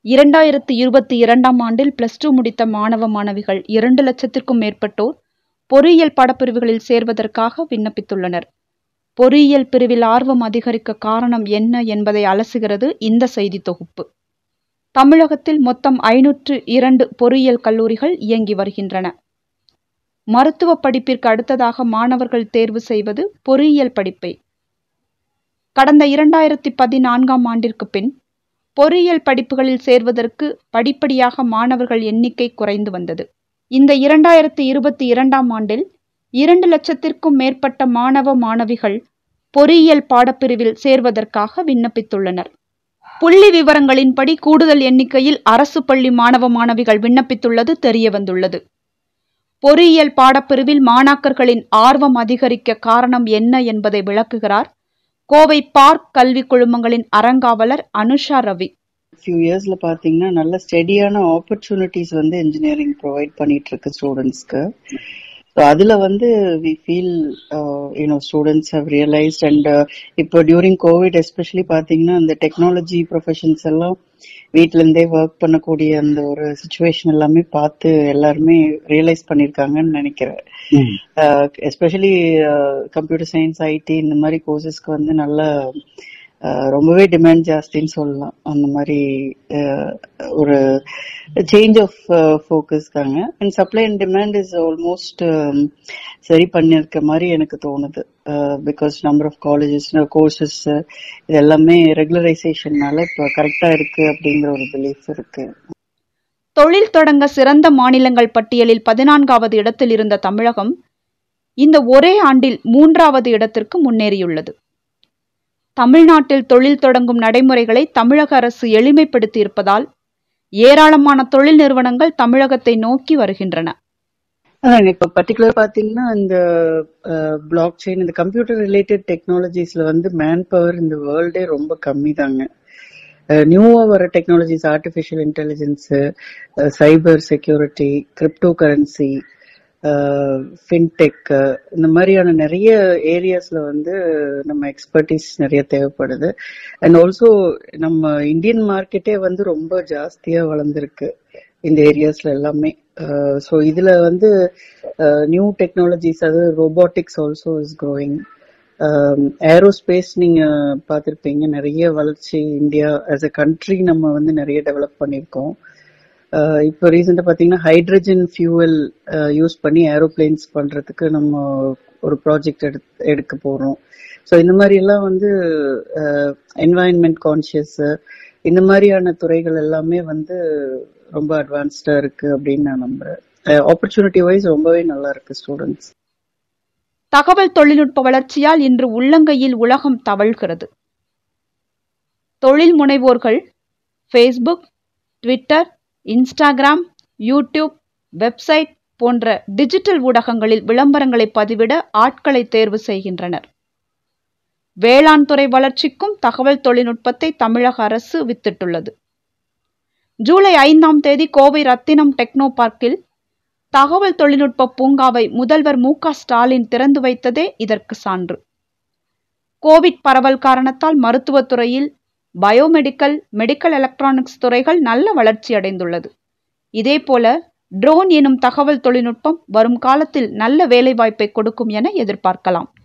இரண்டாயிரத்து இருபத்தி இரண்டாம் ஆண்டில் பிளஸ் டூ முடித்த மாணவ மாணவிகள் இரண்டு லட்சத்திற்கும் மேற்பட்டோர் பொறியியல் பாடப்பிரிவுகளில் சேர்வதற்காக விண்ணப்பித்துள்ளனர் பொறியியல் பிரிவில் ஆர்வம் அதிகரிக்க காரணம் என்ன என்பதை அலசுகிறது இந்த செய்தி தொகுப்பு தமிழகத்தில் மொத்தம் ஐநூற்று இரண்டு பொறியியல் கல்லூரிகள் இயங்கி வருகின்றன மருத்துவ படிப்பிற்கு அடுத்ததாக மாணவர்கள் தேர்வு செய்வது பொறியியல் படிப்பை கடந்த இரண்டாயிரத்தி பதினான்காம் ஆண்டிற்கு பின் பொறியியல் படிப்புகளில் சேர்வதற்கு படிப்படியாக மாணவர்கள் எண்ணிக்கை குறைந்து வந்தது இந்த இரண்டாயிரத்தி இருபத்தி இரண்டாம் ஆண்டில் இரண்டு லட்சத்திற்கும் மேற்பட்ட மாணவ மாணவிகள் பொறியியல் பாடப்பிரிவில் சேர்வதற்காக விண்ணப்பித்துள்ளனர் புள்ளி விவரங்களின்படி கூடுதல் எண்ணிக்கையில் அரசு பள்ளி மாணவ மாணவிகள் விண்ணப்பித்துள்ளது தெரியவந்துள்ளது பொறியியல் பாடப்பிரிவில் மாணாக்கர்களின் ஆர்வம் அதிகரிக்க காரணம் என்ன என்பதை விளக்குகிறார் கோவை பார்க் கல்வி குழுமங்களின் அறங்காவலர் அனுஷா ரவி ஃபியூ இயர்ஸ்ல பாத்தீங்கன்னா நல்ல ஸ்டெடியான ஆப்பர்ச்சுனிட்டிஸ் வந்து இன்ஜினியரிங் ப்ரொவைட் பண்ணிட்டு இருக்கு ஸ்டூடெண்ட்ஸ்க்கு ஸோ அதுல வந்து we feel you know students have realised and இப்போ டியூரிங் கோவிட் எஸ்பெஷலி பாத்தீங்கன்னா அந்த டெக்னாலஜி ப்ரொஃபஷன்ஸ் எல்லாம் வீட்ல இருந்தே ஒர்க் பண்ணக்கூடிய அந்த ஒரு சுச்சுவேஷன் எல்லாமே பார்த்து எல்லாருமே ரியலைஸ் பண்ணிருக்காங்கன்னு நினைக்கிறேன் எஸ்பெஷலி கம்ப்யூட்டர் சயின்ஸ் ஐடி இந்த மாதிரி கோர்சஸ்க்கு வந்து நல்ல ரொம்பவே டிமாண்ட் ஜாஸ்தின்னு சொல்லலாம் அந்த மாதிரி ஒரு சேஞ்ச் ஆஃப் ஃபோக்கஸ்க்காங்க and supply and demand is almost சரி பண்ணிருக்க மாதிரி எனக்கு தோணுது because number of colleges courses இது எல்லாமே ரெகுலரைசேஷன்னால இப்போ கரெக்டா இருக்கு அப்படிங்கிற ஒரு பிலீஃப் இருக்கு தொழில் தொடங்க சிறந்த மாநிலங்கள் பட்டியலில் பதினான்காவது இடத்தில் இருந்த தமிழகம் இந்த ஒரே ஆண்டில் மூன்றாவது இடத்திற்கு முன்னேறியுள்ளது தமிழ்நாட்டில் தொழில் தொடங்கும் நடைமுறைகளை தமிழக அரசு எளிமைப்படுத்தி இருப்பதால் ஏராளமான தொழில் நிறுவனங்கள் தமிழகத்தை நோக்கி வருகின்றன அதான் இப்ப பர்டிகுலர் பாத்தீங்கன்னா இந்த பிளாக் செயின் இந்த கம்ப்யூட்டர் ரிலேட்டட் டெக்னாலஜிஸ்ல வந்து மேன் பவர் இந்த வேர்ல்டே ரொம்ப கம்மி தாங்க நியூவா வர technologies artificial intelligence cyber security cryptocurrency fintech இந்த மாதிரியான நிறைய ஏரியாஸ்ல வந்து நம்ம எக்ஸ்பர்டீஸ் நிறைய தேவைப்படுது அண்ட் ஆல்சோ நம்ம இந்தியன் மார்க்கெட்டே வந்து ரொம்ப ஜாஸ்தியா வளர்ந்துருக்கு இந்த ஏரியாஸ்ல எல்லாமே ஸோ இதுல வந்து நியூ டெக்னாலஜிஸ் அதாவது robotics also is growing aerospace நீங்க பார்த்துருப்பீங்க நிறைய வளர்ச்சி இந்தியா ஆஸ் அ கண்ட்ரி நம்ம வந்து நிறைய டெவலப் பண்ணியிருக்கோம் இப்போ ரீசெண்டா பாத்தீங்கன்னா ஹைட்ரஜன் ஃபியூவல் யூஸ் பண்ணி ஏரோப்ளைன்ஸ் பண்றதுக்கு நம்ம ஒரு ப்ராஜெக்ட் எடுக்க போறோம் ஸோ இந்த மாதிரி எல்லாம் வந்து என்வாயன்மெண்ட் கான்சியஸ் இந்த மாதிரியான துறைகள் எல்லாமே வந்து ரொம்ப அட்வான்ஸ்டா இருக்கு அப்படின்னு நான் நம்புறேன் ஆப்பர்ச்சுனிட்டி வைஸ் ரொம்பவே நல்லா இருக்கு ஸ்டூடெண்ட்ஸ் தகவல் தொழில்நுட்ப வளர்ச்சியால் இன்று உள்ளங்கையில் உலகம் தவழ்கிறது தொழில் முனைவோர்கள் Facebook Twitter Instagram YouTube website போன்ற டிஜிட்டல் ஊடகங்களில் விளம்பரங்களை பதிவிட ஆட்களை தேர்வு செய்கின்றனர் வேளாண் துறை வளர்ச்சிக்கும் தகவல் தொழில்நுட்பத்தை தமிழக அரசு வித்திட்டுள்ளது ஜூலை ஐந்தாம் தேதி கோவை ரத்தினம் டெக்னோ பார்க்கில் தகவல் தொழில்நுட்ப பூங்காவை முதல்வர் மு ஸ்டாலின் திறந்து வைத்ததே இதற்கு சான்று கோவிட் பரவல் காரணத்தால் மருத்துவத்துறையில் பயோமெடிக்கல் மெடிக்கல் எலக்ட்ரானிக்ஸ் துறைகள் நல்ல வளர்ச்சி அடைந்துள்ளது இதேபோல ட்ரோன் எனும் தகவல் தொழில்நுட்பம் வரும் காலத்தில் நல்ல வேலைவாய்ப்பை கொடுக்கும் என எதிர்பார்க்கலாம்